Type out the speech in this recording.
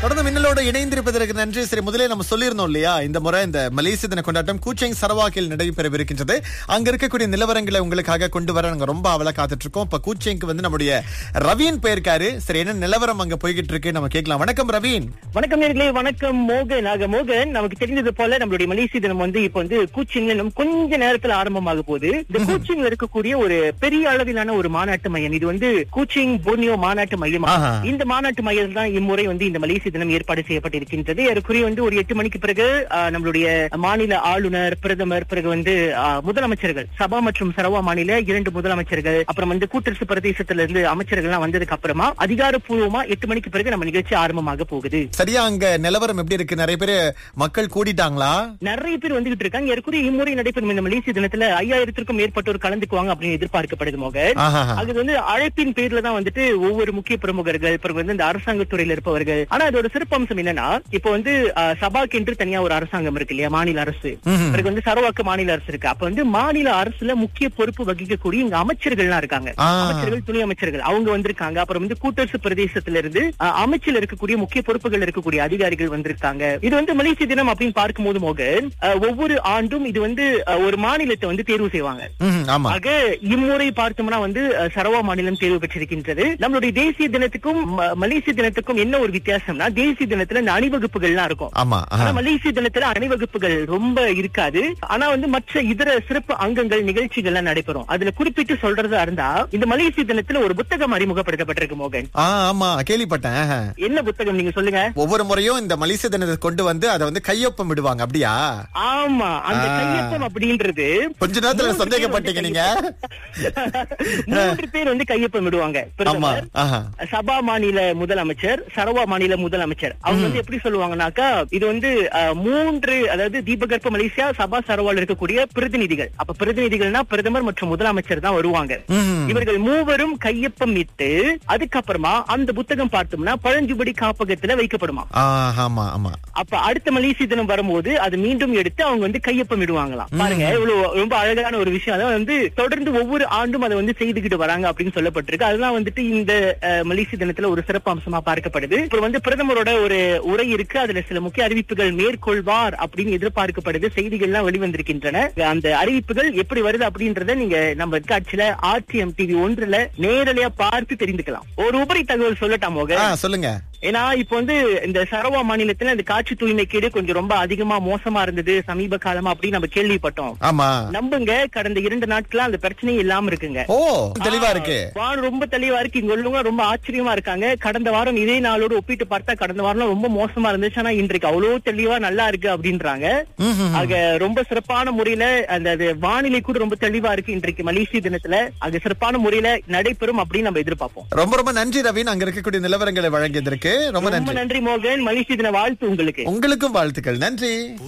தொடர்ந்து மின்னலோட இணைந்திருப்பதற்கு நன்றி சரி முதலே நம்ம சொல்லியிருந்தோம் இல்லையா இந்த முறை இந்த மலேசிய தின கொண்டாட்டம் கூச்செங் சரவாக்கில் நடைபெறவிருக்கின்றது அங்க இருக்கக்கூடிய நிலவரங்களை உங்களுக்காக கொண்டு வர நாங்க ரொம்ப அவல காத்துட்டு இருக்கோம் இப்ப கூச்செங்க்கு வந்து நம்முடைய ரவீன் போயிருக்காரு சரி என்ன நிலவரம் அங்க போய்கிட்டு இருக்கு நம்ம கேட்கலாம் வணக்கம் ரவீன் வணக்கம் நேர்களே வணக்கம் மோகன் ஆக மோகன் நமக்கு தெரிஞ்சது போல நம்மளுடைய மலேசிய தினம் வந்து இப்ப வந்து கூச்சிங்ல இன்னும் கொஞ்ச நேரத்துல ஆரம்பமாக போகுது இந்த கூச்சிங்ல இருக்கக்கூடிய ஒரு பெரிய அளவிலான ஒரு மாநாட்டு மையம் இது வந்து கூச்சிங் போர்னியோ மாநாட்டு மையம் ஆஹா. இந்த மாநாட்டு மையம் தான் இம்முறை வந்து இந்த மலேசிய தினம் ஏற்பாடு செய்யப்பட்டிருக்கின்றது ஏறக்குறைய வந்து ஒரு எட்டு மணிக்கு பிறகு ஆ, நம்மளுடைய மாநில ஆளுநர் பிரதமர் பிறகு வந்து ஆ, முதலமைச்சர்கள் சபா மற்றும் சரவா மாநில இரண்டு முதலமைச்சர்கள் அப்புறம் வந்து கூட்டரசு பிரதேசத்துல இருந்து அமைச்சர்கள் எல்லாம் வந்ததுக்கு அப்புறமா அதிகாரப்பூர்வமா எட்டு மணிக்கு பிறகு நம்ம நிகழ்ச்சி ஆரம்பமாக போகுது சரியா அங்க நிலவரம் எப்படி இருக்கு நிறைய பேர் மக்கள் கூடிட்டாங்களா நிறைய பேர் வந்துகிட்டு இருக்காங்க ஏற்கனவே இம்முறை நடைபெறும் இந்த மலேசிய தினத்துல ஐயாயிரத்திற்கும் மேற்பட்டோர் கலந்துக்குவாங்க அப்படின்னு எதிர்பார்க்கப்படுது மோகன் ஆஹா. அது வந்து அழைப்பின் பேர்ல தான் வந்துட்டு ஒவ்வொரு முக்கிய பிரமுகர்கள் பிறகு வந்து இந்த அரசாங்க துறையில இருப்பவர்கள் ஆனா அதோட சிறப்பம்சம் என்னன்னா இப்ப வந்து அஹ், சபாக்கு என்று தனியா ஒரு அரசாங்கம் இருக்கு இல்லையா மாநில அரசு ம்ஹும். பிறகு வந்து சரவாக்கு மாநில அரசு இருக்கு அப்ப வந்து மாநில அரசுல முக்கிய பொறுப்பு வகிக்கக்கூடிய இங்க அமைச்சர்கள்லாம் இருக்காங்க ஆ. அமைச்சர்கள் துணை அமைச்சர்கள் அவங்க வந்திருக்காங்க அப்புறம் வந்து கூட்டரசு பிரதேசத்துல இருந்து அஹ், அமைச்சில் இருக்கக்கூடிய முக்கிய பொறுப்புகள் இருக்கக்கூடிய அதிகாரிகள் வந்திருக்காங்க இது வந்து மலேசிய தினம் அப்படின்னு பார்க்கும்போது மோகன் அஹ், ஒவ்வொரு ஆண்டும் இது வந்து அஹ், ஒரு மாநிலத்தை வந்து தேர்வு செய்வாங்க ம்ஹும், ஆமா ஆக இம்முறை பார்த்தோம்னா வந்து அஹ், சரவா மாநிலம் தேர்வு பெற்றிருக்கின்றது நம்மளுடைய தேசிய தினத்துக்கும் ம- மலேசிய தினத்துக்கும் என்ன ஒரு வித்தியாசம்னா தேசிய தினத்துல இந்த அணிவகுப்புகள்லாம் இருக்கும் ஆமா ஆனா ஆஹா. மலேசிய தினத்துல அணிவகுப்புகள் ரொம்ப இருக்காது ஆனா வந்து மற்ற இதர சிறப்பு அங்கங்கள் நிகழ்ச்சிகள்லாம் நடைபெறும் அதுல குறிப்பிட்டு சொல்றதா இருந்தா இந்த மலேசிய தினத்துல ஒரு புத்தகம் அறிமுகப்படுத்தப்பட்டிருக்கு மோகன் ஆ ஆமா கேள்விப்பட்டேன் ஆஹா. என்ன புத்தகம் நீங்க சொல்லுங்க ஒவ்வொரு முறையும் இந்த மலேசிய தினத்தை கொண்டு வந்து அதை வந்து கையொப்பம் விடுவாங்க அப்படியா ஆமா அந்த ஆ. கையொப்பம் அப்படின்றது கொஞ்ச நேரத்துல மூன்று சந்தேகப்பட்டீங்க பேர் நீங்க வந்து மூன்று பேர் வந்து கையொப்பம் விடுவாங்க ஆமா பிரதமர் ஆஹா சபா மாநில முதலமைச்சர் சரவா மாநில முதலமைச்சர் அவங்க வந்து எப்படி சொல்லுவாங்கன்னாக்கா இது வந்து அஹ், மூன்று அதாவது தீபகற்ப மலேசியா சபா சரவால இருக்கக்கூடிய பிரதிநிதிகள் அப்ப பிரதிநிதிகள்னா பிரதமர் மற்றும் முதலமைச்சர் தான் வருவாங்க ம்ஹும். இவர்கள் மூவரும் கையொப்பம் இட்டு அதுக்கப்புறமா அந்த புத்தகம் பார்த்தோம்னா பழஞ்சுபடி காப்பகத்துல வைக்கப்படுமா ஆ, ஆமா ஆமா அப்ப அடுத்த மலேசிய தினம் வரும்போது அது மீண்டும் எடுத்து அவங்க வந்து கையொப்பம் இடுவாங்களாம் பாருங்க இவ்வளவு ரொம்ப அழகான ஒரு விஷயம் அதான் வந்து தொடர்ந்து ஒவ்வொரு ஆண்டும் அதை வந்து செய்துகிட்டு வராங்க அப்படின்னு சொல்லப்பட்டிருக்கு அதுதான் வந்துட்டு இந்த அஹ், மலேசிய தினத்துல ஒரு சிறப்பு அம்சமா பார்க்கப்படுது இப்ப வந்து பிரதமரோட ஒரு உரை இருக்கு அதுல சில முக்கிய அறிவிப்புகள் மேற்கொள்வார் அப்படின்னு எதிர்பார்க்கப்படுது செய்திகள்லாம் வெளிவந்திருக்கின்றன அந்த அறிவிப்புகள் எப்படி வருது அப்படின்றத நீங்க நம்ம காட்சியில ஆர்டிஎம் டிவி ஒன்றுல நேரடியா பார்த்து தெரிந்துக்கலாம் ஒரு உபரி தகவல் சொல்லட்டாமோக ஆ, சொல்லுங்க ஏன்னா இப்ப வந்து இந்த சரவா மாநிலத்துல இந்த காட்சி தூய்மைக்கேடு கொஞ்சம் ரொம்ப அதிகமா மோசமா இருந்தது சமீப காலமா அப்படின்னு நம்ம கேள்விப்பட்டோம் ஆமா நம்புங்க கடந்த இரண்டு நாட்களா அந்த பிரச்சனையே இல்லாம இருக்குங்க ஓ தெளிவா இருக்கு வானம் ரொம்ப தெளிவா இருக்கு இங்க உள்ளவங்க ரொம்ப ஆச்சரியமா இருக்காங்க கடந்த வாரம் இதே நாளோட ஒப்பிட்டு பார்த்தா கடந்த வாரம் ரொம்ப மோசமா இருந்துச்சு ஆனா இன்றைக்கு அவ்வளவு தெளிவா நல்லா இருக்கு அப்படின்றாங்க ம்ஹும். ஆக ரொம்ப சிறப்பான முறையில அந்த அது வானிலை கூட ரொம்ப தெளிவா இருக்கு இன்றைக்கு மலேசிய தினத்துல அது சிறப்பான முறையில நடைபெறும் அப்படின்னு நம்ம எதிர்பார்ப்போம் ரொம்ப ரொம்ப நன்றி ரவீன் அங்க இருக்கக்கூடிய நிலவரங்களை வழங்கியதற்கு ரொம்ப ரொம்ப நன்றி நன்றி மோகன் மலேசிய தின வாழ்த்து உங்களுக்கு உங்களுக்கும் வாழ்த்துக்கள் நன்றி